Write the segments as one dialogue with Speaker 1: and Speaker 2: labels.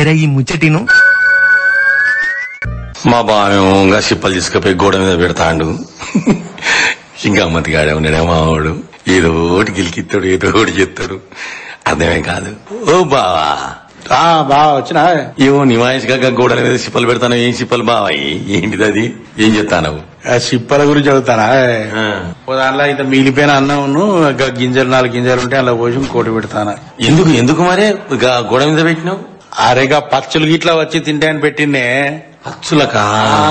Speaker 1: జర ఈ ముచ్చటిను
Speaker 2: మా బావేమో ఇంకా సిప్పలు తీసుకుపోయి గోడ మీద పెడతాండు ఇంకా అమ్మతిగాడే ఉన్నాడే మావాడు ఏదో ఒకటి గిలికిస్తాడు ఏదో ఒకటి చెప్తాడు అర్థమే కాదు ఓ బావా
Speaker 3: ఆ బాగా వచ్చినా
Speaker 2: ఏమో నిమాయిషిగా గోడల మీద సిప్పలు పెడతాను ఏం సిప్పలు బావా ఏంటిది అది ఏం చెప్తాను
Speaker 3: ఆ సిప్పల గురించి చదువుతానా ఓ దాంట్లో ఇంత మిగిలిపోయిన అన్నం గింజలు నాలుగు గింజలు ఉంటే అలా పోసి కోటి పెడతానా
Speaker 2: ఎందుకు ఎందుకు మరే ఇక గోడ మీద పెట్టినావు
Speaker 3: అరేగా పచ్చలు గిట్లా వచ్చి తింటే అని పెట్టిండే
Speaker 2: అచ్చులకా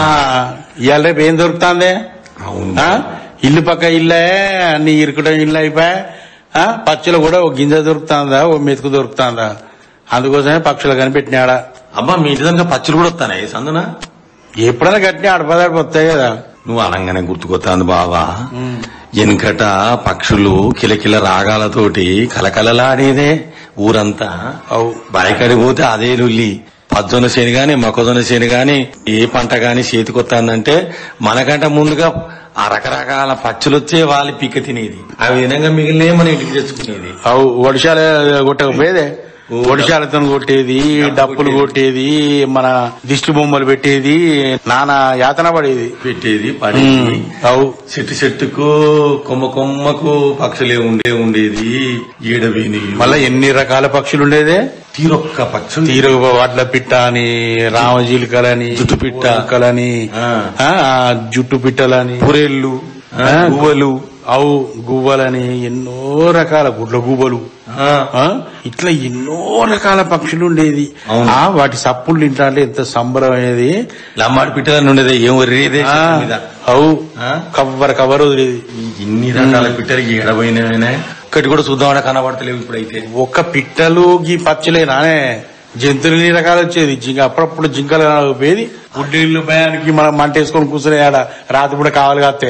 Speaker 3: ఇవాళ రేపు ఏం దొరుకుతాందే
Speaker 2: అవును
Speaker 3: ఆ? ఇల్లు పక్క ఇల్లే అన్ని ఇరుకడం ఇల్లు అయిపోయా ఆ? పచ్చలు కూడా ఓ గింజ దొరుకుతాందా ఓ మెతుకు దొరుకుతాందా అందుకోసమే పక్షులు కనిపెట్టినాడా
Speaker 2: అబ్బా మీ ఇంటి దగ్గర పచ్చులు కూడా వస్తాయి సందున
Speaker 3: ఎప్పుడైనా కట్టినా అడపదాడి వస్తాయి కదా
Speaker 2: నువ్వు అనగానే గుర్తుకొస్తాను బావా వెనుకట పక్షులు కిలకిల రాగాలతోటి కలకలలాడేదే ఊరంతా
Speaker 3: అవు
Speaker 2: బయకడి పోతే అదే రుల్లి పజ్జొన్న చేను గాని మొక్కజొన్న చేను గాని ఏ పంట గాని చేతికొత్తాందంటే మనకంట ముందుగా ఆ రకరకాల పచ్చులు వచ్చే వాళ్ళు పిక్క తినేది ఆ విధంగా మిగిలిన మన ఇంటికి తెచ్చుకునేది
Speaker 3: అవు ఒడిశాల కొట్టకపోయేదే ఒడిశాలతో కొట్టేది డప్పులు కొట్టేది మన దిష్టి బొమ్మలు పెట్టేది నానా యాతన పడేది
Speaker 2: పెట్టేది పడేది
Speaker 3: అవు
Speaker 2: చెట్టు చెట్టుకు కొమ్మ కొమ్మకు పక్షులే ఉండే ఉండేది ఈడవిని
Speaker 3: మళ్ళా ఎన్ని రకాల పక్షులు ఉండేదే
Speaker 2: తీరొక్క పక్షులు
Speaker 3: తీరు వాట్ల పిట్ట అని రామజీలికలని
Speaker 2: జుట్టు పిట్ట.
Speaker 3: కుక్కలని
Speaker 2: ఆ.
Speaker 3: ఆ, జుట్టు పిట్టలని పురేళ్ళు
Speaker 2: ఆ,
Speaker 3: ఆ, గువ్వలు అవు గువ్వలని ఎన్నో రకాల గుడ్ల గువ్వలు
Speaker 2: ఆ,
Speaker 3: ఆ ఇట్లా ఎన్నో రకాల పక్షులు ఉండేది
Speaker 2: అవును.
Speaker 3: ఆ వాటి సప్పులు తింటాంటే ఎంత సంబరం అయ్యేది
Speaker 2: లమ్మాడి పిట్టలని ఉండేది ఏం వరిదే
Speaker 3: ఆ,
Speaker 2: చెట్టు మీద
Speaker 3: అవు
Speaker 2: ఆ?
Speaker 3: కవ్వర కవర్ వదిలేది
Speaker 2: ఇన్ని రకాల పిట్టలు ఎడబోయినాయినా ఒక్కటి కూడా చూద్దామని కనబడతలేవు ఇప్పుడైతే
Speaker 3: ఒక్క పిట్టలు గీ పచ్చలేనానే జంతువులు ఎన్ని రకాలు వచ్చేది జింక అప్పుడప్పుడు జింకలు పోయేది గుడ్డీళ్ళు భయానికి మనం మంట వేసుకొని కూర్చునే ఆడ రాత్రి కూడా కావాలి కాస్తే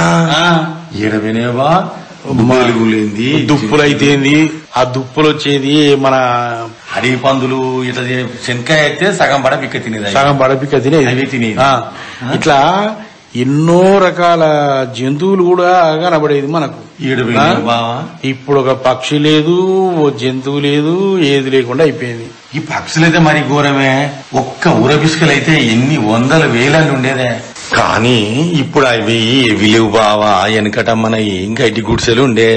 Speaker 2: ఎడబోయినావా లేంది
Speaker 3: దుప్పులు అయితేంది ఆ దుప్పులు వచ్చేది మన
Speaker 2: అడవి పందులు ఇట్లా చే- శనక్కాయ అయితే సగం పడ పిక్క తినేది
Speaker 3: సగం బడపిక
Speaker 2: అవి
Speaker 3: తినేది
Speaker 2: తినేది.
Speaker 3: ఆ, ఇట్లా ఎన్నో రకాల జంతువులు కూడా కనబడేది మనకు
Speaker 2: ఏడబోయినావు
Speaker 3: ఆ?
Speaker 2: బావా
Speaker 3: ఇప్పుడు ఒక పక్షి లేదు ఓ జంతువు లేదు ఏది లేకుండా అయిపోయింది
Speaker 2: ఈ పక్షులైతే మరి ఘోరమే ఒక్క ఊరబిస్కలైతే ఎన్ని వందల వేలని ఉండేదే కానీ ఇప్పుడు అవి ఎవి లేవు బావా వెనకట మన గడ్డి గుడిసెలు ఉండే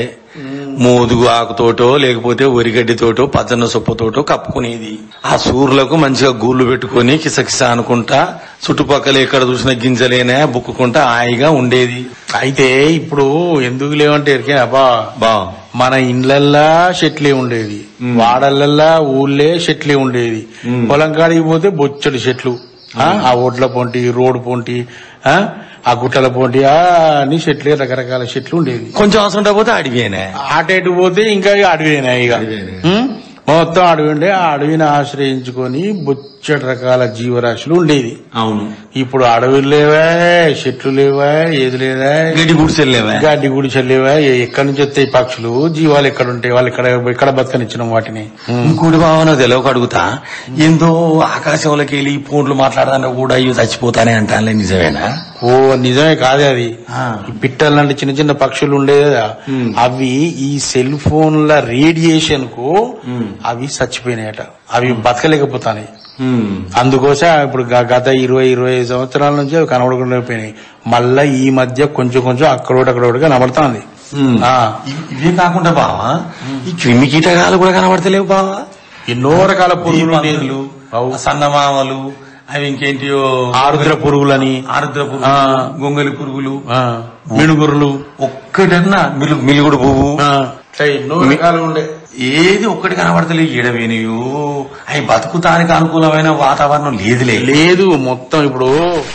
Speaker 2: మోదుగు ఆకుతోటో లేకపోతే వరిగడ్డితోటో పచ్చన్న సొప్పతోటో కప్పుకునేది ఆ సూర్యులకు మంచిగా గూళ్ళు పెట్టుకుని కిసకిస అనుకుంటా చుట్టుపక్కల ఎక్కడ చూసిన గింజలేనా బుక్కుకుంటా హాయిగా ఉండేది
Speaker 3: అయితే ఇప్పుడు ఎందుకు లేవంటే ఎరికే అబ్బా
Speaker 2: బా
Speaker 3: మన ఇండ్లల్లా చెట్లే ఉండేది వాడలల్లా ఊళ్ళే చెట్లే ఉండేది
Speaker 2: మ్.
Speaker 3: పొలం కాడికి పోతే బొచ్చడి చెట్లు ఆ, ఆ ఒడ్ల పొంటి రోడ్డు పొంటి ఆ, ఆ గుట్టల పొంటి ఆ, అన్ని చెట్లే రకరకాల చెట్లు ఉండేవి
Speaker 2: కొంచెం అవసరం పోతే అడిగేనే
Speaker 3: ఆటేటు పోతే ఇంకా అడవినా ఇక
Speaker 2: అడవినే.
Speaker 3: ఉం? మొత్తం అడవి ఉండే ఆ అడవిని ఆశ్రయించుకొని బొచ్చటి రకాల జీవరాశులు ఉండేది
Speaker 2: అవును
Speaker 3: ఇప్పుడు అడవులు లేవా చెట్లు లేవా ఏది లేదా
Speaker 2: గడ్డి గుడిసెల్లేవా
Speaker 3: గడ్డి గుడిసెలు లేవా ఎక్కడి నుంచి వస్తాయి పక్షులు జీవాలు ఎక్కడ ఉంటాయి వాళ్ళు ఇక్కడ ఇక్కడ బతకనిచ్చినాం వాటిని
Speaker 2: ఇంకోటి భావన తెలియక అడుగుతా ఏందో ఆకాశంలోకి వెళ్ళి ఈ ఫోన్లు మాట్లాడదాన్ని కూడా అయ్యో చచ్చిపోతానే అంటానులే నిజమేనా
Speaker 3: ఓ నిజమే కాదే అది
Speaker 2: ఆ.
Speaker 3: ఈ పిట్టలు లాంటి చిన్న చిన్న పక్షులు ఉండేది కదా,
Speaker 2: ఉమ్.
Speaker 3: అవి ఈ సెల్ ఫోన్ల రేడియేషన్ కు
Speaker 2: ఉమ్.
Speaker 3: అవి చచ్చిపోయినాయట అవి బతకలేకపోతాయి
Speaker 2: హ్మ్.
Speaker 3: అందుకోసం ఇప్పుడు గ- గత ఇరవై ఇరవై ఐదు సంవత్సరాల నుంచి అవి కనబడకుండా పోయినాయి మళ్ళా ఈ మధ్య కొంచెం కొంచెం అక్కడోటి అక్కడోటిగా కనబడుతుంది
Speaker 2: హ్మ్.
Speaker 3: ఆ.
Speaker 2: ఇ- ఇవే కాకుండా బావా ఈ క్రిమి కీటకాలు కూడా కనబడతలేవు బావా
Speaker 3: ఎన్నో రకాల పురుగులు ఉండేవి.
Speaker 2: పురుగులు
Speaker 3: అవు.
Speaker 2: సన్నమామలు అవి ఇంకేంటియో
Speaker 3: ఆరుద్ర పురుగులని
Speaker 2: ఆరుద్ర
Speaker 3: ఆ.
Speaker 2: పురుగులు గొంగలి పురుగులు
Speaker 3: ఆ, మినుగురులు
Speaker 2: ఒక్కటన్నా మిలు మిలుగుడు పువ్వు
Speaker 3: ఆ, ఇట్లా ఎన్నో రకాలు ఉండే
Speaker 2: ఏది ఒక్కటి కనబడతలేదు ఈడవేనియు అవి బతుకుతానికి అనుకూలమైన వాతావరణం లేదులే
Speaker 3: లేదు మొత్తం ఇప్పుడు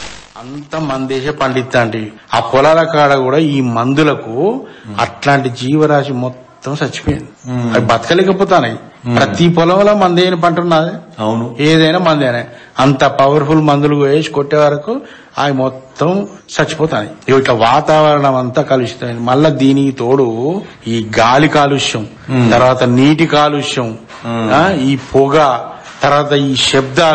Speaker 3: అంత మందేసే పండిస్తాంటి ఆ పొలాల కాడ కూడా ఈ మందులకు అట్లాంటి జీవరాశి మొత్తం చచ్చిపోయింది
Speaker 2: మ్మ్.
Speaker 3: అవి బతకలేకపోతాయి ప్రతి పొలంలో మందేని పంట ఉన్నది
Speaker 2: అవును
Speaker 3: ఏదైనా మందేనే అంత పవర్ఫుల్ మందులు వేసి కొట్టే వరకు అవి మొత్తం చచ్చిపోతాయి ఇవి ఇట్లా వాతావరణం అంతా కలుషితమైంది మళ్ళా దీనికి తోడు ఈ గాలి కాలుష్యం తర్వాత నీటి కాలుష్యం
Speaker 2: మ్మ్.
Speaker 3: ఆ, ఈ పొగ తర్వాత ఈ శబ్దాలు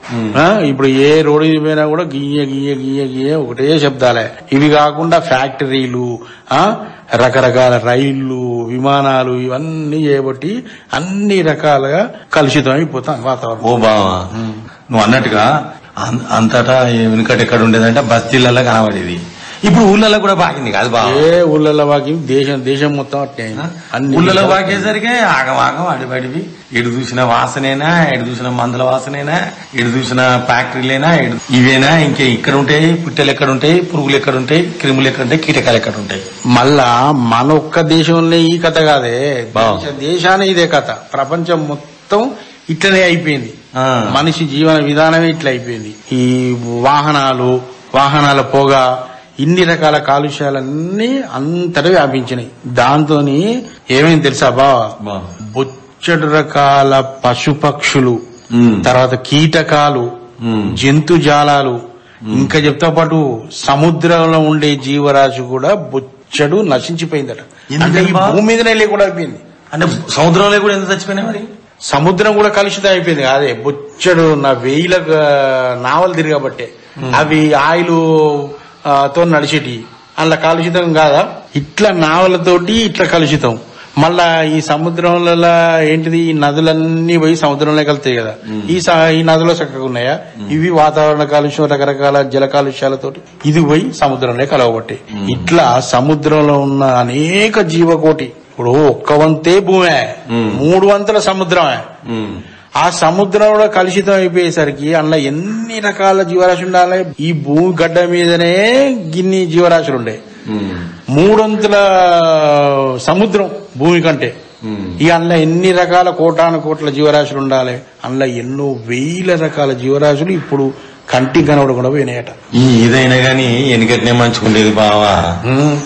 Speaker 3: ఆ, ఇప్పుడు ఏ రోడ్డు మీద పోయినా కూడా గియ్య గియ్య గియ్య గియ్య ఒకటే శబ్దాలే ఇవి కాకుండా ఫ్యాక్టరీలు ఆ రకరకాల రైళ్లు విమానాలు ఇవన్నీ చేయబట్టి అన్ని రకాలుగా కలుషితం అయిపోతాం వాతావరణం
Speaker 2: ఓ బావా నువ్వు అన్నట్టుగా అం- అంతటా వెనుకట ఎక్కడ ఉండేదంటే బస్తీలలో కనబడేది ఇప్పుడు ఊళ్ళలో కూడా బాగింది కాదు బావ
Speaker 3: ఏ ఊళ్ళల్లో వాకి దేశం దేశం మొత్తం అట్నే అయింది. అన్ని
Speaker 2: ఊళ్ళలో బాగేసరికి ఆగం ఆగం అడిబడివి ఎడు చూసిన వాసనేనా ఎడు చూసిన మందుల వాసనేనా ఎడు చూసిన ఫ్యాక్టరీలేనా ఎడు ఇవేనా ఇంకే ఇక్కడ ఉంటాయి పుట్టెలు ఎక్కడ ఉంటాయి పురుగులు ఎక్కడ ఉంటాయి క్రిములు ఎక్కడ ఉంటాయి కీటకాలు ఎక్కడ ఉంటాయి
Speaker 3: మళ్ళా మన ఒక్క దేశంలో ఈ కథ కాదే
Speaker 2: బా.
Speaker 3: దేశ- దేశానే ఇదే కథ ప్రపంచం మొత్తం ఇట్లనే అయిపోయింది
Speaker 2: ఆ.
Speaker 3: మనిషి జీవన విధానమే ఇట్లా అయిపోయింది ఈ వాహనాలు వాహనాల పొగ ఇన్ని రకాల కాలుష్యాలన్నీ అంతటా వ్యాపించినాయి దాంతో ఏమైంది తెలుసా బావా
Speaker 2: బా.
Speaker 3: బొచ్చడు రకాల పశుపక్షులు
Speaker 2: ఉమ్.
Speaker 3: తర్వాత కీటకాలు
Speaker 2: ఉమ్.
Speaker 3: జంతుజాలాలు ఇంకా చెప్తా పాటు సముద్రంలో ఉండే జీవరాశి కూడా బొచ్చడు నశించిపోయిందట
Speaker 2: ఎందుకని
Speaker 3: అంటే ఈ
Speaker 2: బా?
Speaker 3: భూమి మీదనే లేకుండా అయిపోయింది
Speaker 2: అంటే సముద్రంలో కూడా ఎంత చచ్చిపోయినాయి మరి
Speaker 3: సముద్రం కూడా కలుషితం అయిపోయింది అదే బొచ్చడు నా వేయిల నావలు తిరగబట్టే అవి ఆయిల్ ఆ, తో నడిచేటి అందులో కలుషితం కాదా ఇట్లా నావలతోటి ఇట్లా కలుషితం మళ్ళా ఈ సముద్రంలో ఏంటిది ఈ నదులన్నీ పోయి సముద్రంలో కలుతాయి కదా ఈ స- ఈ నదులో చక్కగా ఉన్నాయా ఇవి వాతావరణ కాలుష్యం రకరకాల జల కాలుష్యాలతోటి ఇది పోయి సముద్రంలో కలవబట్టాయి ఇట్లా సముద్రంలో ఉన్న అనేక జీవకోటి ఇప్పుడు ఒక్క వంతే భూమే
Speaker 2: మ్మ్.
Speaker 3: మూడు వంతుల సముద్రమే
Speaker 2: ఉమ్. ఆ
Speaker 3: ఆ సముద్రంలో కలుషితం అయిపోయేసరికి అందులో ఎన్ని రకాల జీవరాశులు ఉండాలి ఈ భూమి గడ్డ మీదనే గిన్ని జీవరాశులు ఉండే
Speaker 2: ఉమ్.
Speaker 3: మూడొంతుల సముద్రం భూమి కంటే
Speaker 2: ఉమ్.
Speaker 3: ఈ అందులో ఎన్ని రకాల కోటాను కోట్ల జీవరాశులు ఉండాలి అందులో ఎన్నో వేల రకాల జీవరాశులు ఇప్పుడు కంటికి కనబడకుండా పోయినాయట
Speaker 2: ఈ ఇదైనా గాని వెనుకటినే మంచుకుండేది బావా
Speaker 3: ఉమ్.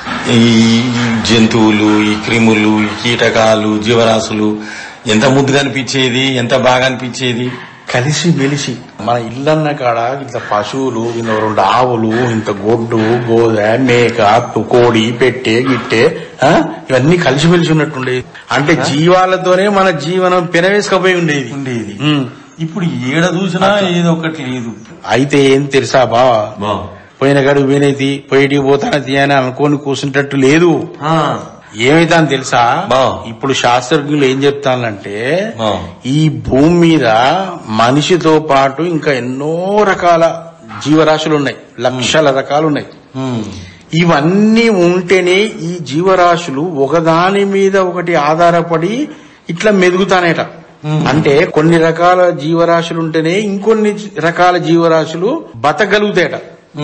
Speaker 2: ఈ జంతువులు ఈ క్రిములు ఈ కీటకాలు జీవరాశులు ఎంత ముద్దుగా అనిపించేది ఎంత బాగా అనిపించేది
Speaker 3: కలిసి మెలిసి మన ఇల్లన్న కాడ ఇంత పశువులు ఇంత రెండు ఆవులు ఇంత గొడ్డు గోద మేక కోడి పెట్టే గిట్టె ఆ? ఇవన్నీ కలిసి మెలిసి ఉన్నట్టుండేది అంటే జీవాలతోనే మన జీవనం పెనవేసుకపోయి ఉండేది
Speaker 2: ఉండేది
Speaker 3: ఉమ్.
Speaker 2: ఇప్పుడు ఏడ చూసినా ఏదో ఒకటి లేదు
Speaker 3: అయితే ఏం తెలుసా బావా పోయిన గడు వినేది పోయిటికి పోతానది అని అనుకోని కూర్చుంటట్టు లేదు
Speaker 2: ఆ.
Speaker 3: ఏమైతే అని తెలుసా
Speaker 2: బా.
Speaker 3: ఇప్పుడు శాస్త్రజ్ఞులు ఏం చెప్తానంటే
Speaker 2: ఆ.
Speaker 3: ఈ భూమి మీద మనిషితో పాటు ఇంకా ఎన్నో రకాల జీవరాశులు ఉన్నాయి లక్షల రకాలు ఉన్నాయి
Speaker 2: ఉమ్.
Speaker 3: ఇవన్నీ ఉంటేనే ఈ జీవరాశులు ఒకదాని మీద ఒకటి ఆధారపడి ఇట్లా మెదుగుతానేట అంటే కొన్ని రకాల జీవరాశులు ఉంటేనే ఇంకొన్ని రకాల జీవరాశులు బతకగలుగుతాయట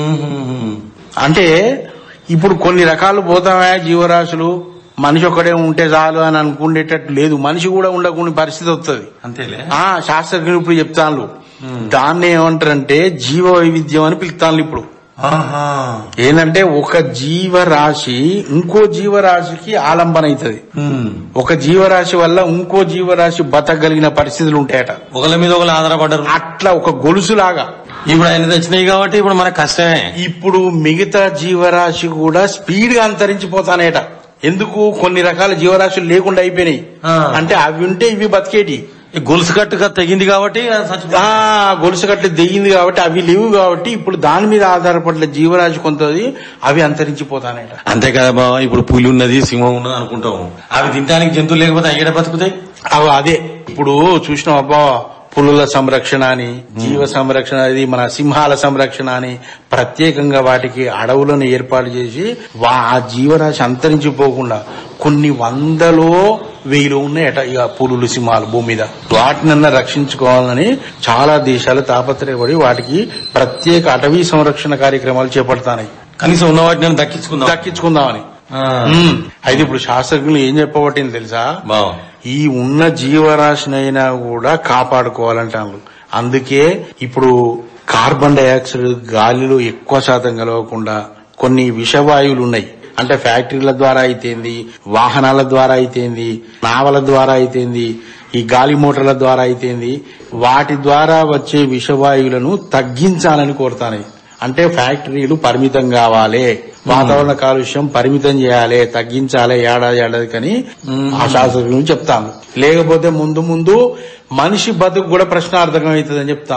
Speaker 2: ఉమ్.
Speaker 3: అంటే ఇప్పుడు కొన్ని రకాలు పోతామా జీవరాశులు మనిషి ఒక్కడే ఉంటే చాలు అని అనుకునేటట్టు లేదు మనిషి కూడా ఉండకుండా పరిస్థితి వస్తుంది
Speaker 2: అంతేలే
Speaker 3: ఆ శాస్త్రజ్ఞులు ఇప్పుడు చెప్తాను దాన్ని ఏమంటారంటే జీవ వైవిధ్యం అని పిలుస్తాను ఇప్పుడు
Speaker 2: ఆహా.
Speaker 3: ఏంటంటే ఒక జీవరాశి ఇంకో జీవరాశికి ఆలంబన అవుతుంది
Speaker 2: ఉమ్.
Speaker 3: ఒక జీవరాశి వల్ల ఇంకో జీవరాశి బతకగలిగిన పరిస్థితులు ఉంటాయట
Speaker 2: ఒకళ్ళ మీద ఒకళ్ళు ఆధారపడ్డారు
Speaker 3: అట్లా ఒక గొలుసులాగా
Speaker 2: ఇప్పుడు ఆయన తెచ్చినాయి కాబట్టి ఇప్పుడు మనకు కష్టమే
Speaker 3: ఇప్పుడు మిగతా జీవరాశి కూడా స్పీడ్ గా అంతరించిపోతానేట ఎందుకు కొన్ని రకాల జీవరాశులు లేకుండా అయిపోయినాయి
Speaker 2: ఆ.
Speaker 3: అంటే అవి ఉంటే ఇవి బతికేటి
Speaker 2: ఈ గొలుసు కట్టుగా తెగింది కాబట్టి అది చచ్చిపో-
Speaker 3: ఆ గొలుసు కట్లు దిగింది కాబట్టి అవి లేవు కాబట్టి ఇప్పుడు దాని మీద ఆధారపడిన జీవరాశి కొంతది అవి అంతరించిపోతానేట
Speaker 2: అంతే కదా బావ ఇప్పుడు పులి ఉన్నది సింహం ఉన్నది అనుకుంటాం అవి తినడానికి జంతువులు లేకపోతే అయ్యేట బతుకుతాయి
Speaker 3: అవి అదే ఇప్పుడు చూసినాం అబ్బా పులుల సంరక్షణ అని జీవ సంరక్షణ అది మన సింహాల సంరక్షణ అని ప్రత్యేకంగా వాటికి అడవులను ఏర్పాటు చేసి వా ఆ జీవరాశి అంతరించిపోకుండా కొన్ని వందలో వెయ్యిలో ఉన్నాయట ఇక పులులు సింహాలు భూమి మీద వాటినన్నా రక్షించుకోవాలని చాలా దేశాలు తాపత్రయపడి వాటికి ప్రత్యేక అటవీ సంరక్షణ కార్యక్రమాలు చేపడతాయి
Speaker 2: కనీసం ఉన్న వాటిని దక్కించుకుందాం
Speaker 3: దక్కించుకుందామని
Speaker 2: ఆ.
Speaker 3: ఉమ్. అయితే ఇప్పుడు శాస్త్రజ్ఞులు ఏం చెప్పబట్టింది తెలుసా
Speaker 2: బావ
Speaker 3: ఈ ఉన్న జీవరాశినైనా కూడా కాపాడుకోవాలంటాను అందుకే ఇప్పుడు కార్బన్ డైఆక్సైడ్ గాలిలో ఎక్కువ శాతం కలవకుండా కొన్ని విషవాయువులు ఉన్నాయి అంటే ఫ్యాక్టరీల ద్వారా అయితేంది వాహనాల ద్వారా అయితేంది నావల ద్వారా అయితేంది ఈ గాలి మోటార్ల ద్వారా అయితేంది వాటి ద్వారా వచ్చే విషవాయువులను తగ్గించాలని కోరుతాను అంటే ఫ్యాక్టరీలు పరిమితం కావాలి వాతావరణ కాలుష్యం పరిమితం చేయాలి తగ్గించాలి ఏడాది ఏడాది కని ఆ శాస్త్రజ్ఞులు చెప్తాను లేకపోతే ముందు ముందు మనిషి బతుకు కూడా ప్రశ్నార్థకం అవుతుందని చెప్తాను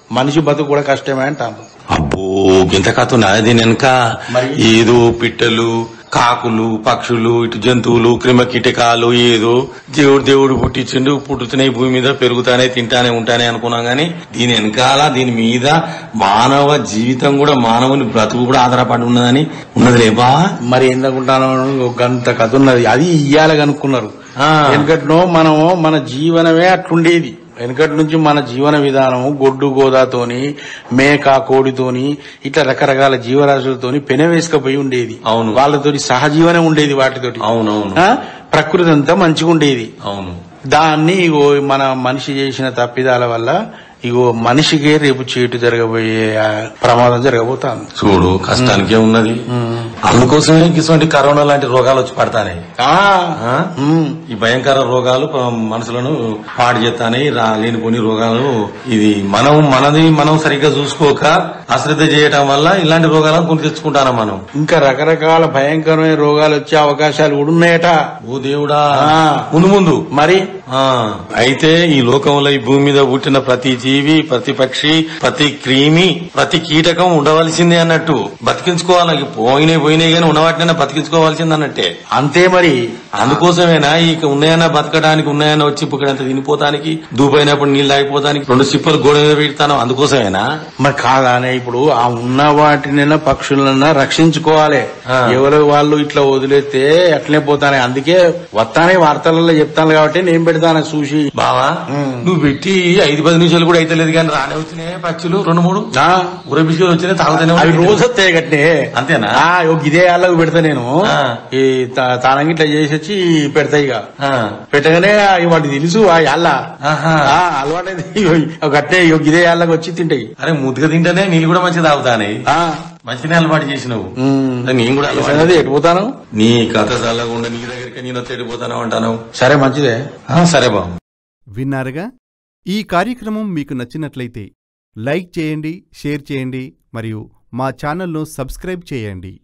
Speaker 3: మనిషి బతుకు కూడా కష్టమే అంటాను
Speaker 2: అబ్బో గింత కథ ఉన్నది దీని వెనక
Speaker 3: మరి?
Speaker 2: ఏదో పిట్టలు కాకులు పక్షులు ఇటు జంతువులు క్రిమ కీటకాలు ఏదో దేవుడు దేవుడు పుట్టించిండు పుట్టుతున్నాయి భూమి మీద పెరుగుతానే తింటానే ఉంటానే అనుకున్నాం గానీ దీని వెనకాల దీని మీద మానవ జీవితం కూడా మానవుని బ్రతుకు కూడా ఆధారపడి ఉన్నదని ఉన్నది లేబా
Speaker 3: మరి ఎందుకుంటాను గంత కథ ఉన్నది అది ఇయ్యాల కనుక్కున్నారు
Speaker 2: ఆ.
Speaker 3: వెనకటినో మనము మన జీవనమే అట్లుండేది వెనకటి నుంచి మన జీవన విధానం గొడ్డు గోదాతోని మేక కోడితోని ఇట్లా రకరకాల జీవరాశులతోని పెనవేసుకపోయి ఉండేది
Speaker 2: అవును.
Speaker 3: వాళ్ళతోటి సహజీవనం ఉండేది వాటితోటి
Speaker 2: అవునవును
Speaker 3: ఆ? ప్రకృతి అంతా మంచిగా ఉండేది
Speaker 2: అవును
Speaker 3: దాన్ని ఇగో మన మనిషి చేసిన తప్పిదాల వల్ల ఇగో మనిషికే రేపు చేటు జరగబోయే ఆ, ప్రమాదం జరగబోతాను
Speaker 2: చూడు కష్టానికే ఉన్నది అందుకోసమే ఇటువంటి కరోనా లాంటి రోగాలు వచ్చి పడతానే
Speaker 3: ఆ,
Speaker 2: ఆ?
Speaker 3: ఉమ్.
Speaker 2: ఈ భయంకర రోగాలు ప- మనుషులను పాడు చేస్తానే రా లేనిపోని రోగాలు ఇది మనం మనది మనం సరిగ్గా చూసుకోక అశ్రద్ధ చేయటం వల్ల ఇలాంటి రోగాలను కొని తెచ్చుకుంటానా మనం
Speaker 3: ఇంకా రకరకాల భయంకరమైన రోగాలు వచ్చే అవకాశాలు కూడా ఉన్నాయట
Speaker 2: ఓ దేవుడా
Speaker 3: ఆ.
Speaker 2: ముందు ముందు
Speaker 3: మరి
Speaker 2: ఆ అయితే ఈ లోకంలో ఈ భూమి మీద పుట్టిన ప్రతి జీవి ప్రతి పక్షి ప్రతి క్రిమి ప్రతి కీటకం ఉండవలసిందే అన్నట్టు బతికించుకోవాలి పోయినాయి పోయినాయి కానీ ఉన్నవాటినైనా బతికించుకోవాల్సింది అన్నట్టే
Speaker 3: అంతే మరి
Speaker 2: అందుకోసమేనా ఇక ఉన్నాయన్నా బతకడానికి ఉన్నాయన్నా వచ్చి ఇక్కడంత తినిపోతానికి దూపైనప్పుడు నీళ్ళు తాగిపోతానికి రెండు సిప్పలు గోడ మీద పెడతాను అందుకోసమేనా
Speaker 3: మరి కాదానే ఇప్పుడు ఆ ఉన్న వాటినైనా పక్షులన్నా రక్షించుకోవాలి
Speaker 2: ఆ.
Speaker 3: ఎవరు వాళ్ళు ఇట్లా వదిలేస్తే అట్లనే పోతానే అందుకే వస్తానే వార్తలలో చెప్తాను కాబట్టి నేను పెడతాను చూసి
Speaker 2: బావా
Speaker 3: ఉమ్.
Speaker 2: నువ్వు పెట్టి ఐదు పది నిమిషాలు కూడా అయితే లేదు కానీ రానే వచ్చినాయి పక్షులు రెండు మూడు
Speaker 3: ఆ,
Speaker 2: ఊర బిస్కెట్లు వచ్చినాయి తాగుతానే
Speaker 3: అవి
Speaker 2: ఉన్నాయి.
Speaker 3: రోజు వస్తాయి గట్నే
Speaker 2: అంతేనా?
Speaker 3: ఆ, ఓ ఇదే వాళ్ళకు పెడతా నేను
Speaker 2: ఆ.
Speaker 3: ఈ తా- తానంగి ఇట్లా చేసి వచ్చి పెడతాయి ఇక
Speaker 2: ఆ.
Speaker 3: పెట్టగానే ఇవి వాటికి తెలుసు ఆ యాళ్ళ
Speaker 2: ఆహా.
Speaker 3: అలవాటైతే గట్టే ఇగో ఇదే యాళ్ళకి వచ్చి తింటాయి
Speaker 2: అరే ముద్దుగా తింటేనే నీళ్ళు కూడా మంచిగా తాగుతానే
Speaker 3: ఆ,
Speaker 2: మంచిగా అలవాటు చేసినావు
Speaker 3: ఉమ్.
Speaker 2: అరే నేను కూడా
Speaker 3: ఈ
Speaker 2: అలవాటు
Speaker 3: సంగతి ఎటు పోతాను
Speaker 2: నీ కథ చల్లకుండా నీ దగ్గరికి నేను తెడిపోతాను అంటాను
Speaker 3: సరే మంచిదే
Speaker 2: ఆ, సరే బాబు
Speaker 1: విన్నారుగా ఈ కార్యక్రమం మీకు నచ్చినట్లయితే లైక్ చేయండి షేర్ చేయండి మరియు మా ఛానల్ను సబ్స్క్రైబ్ చేయండి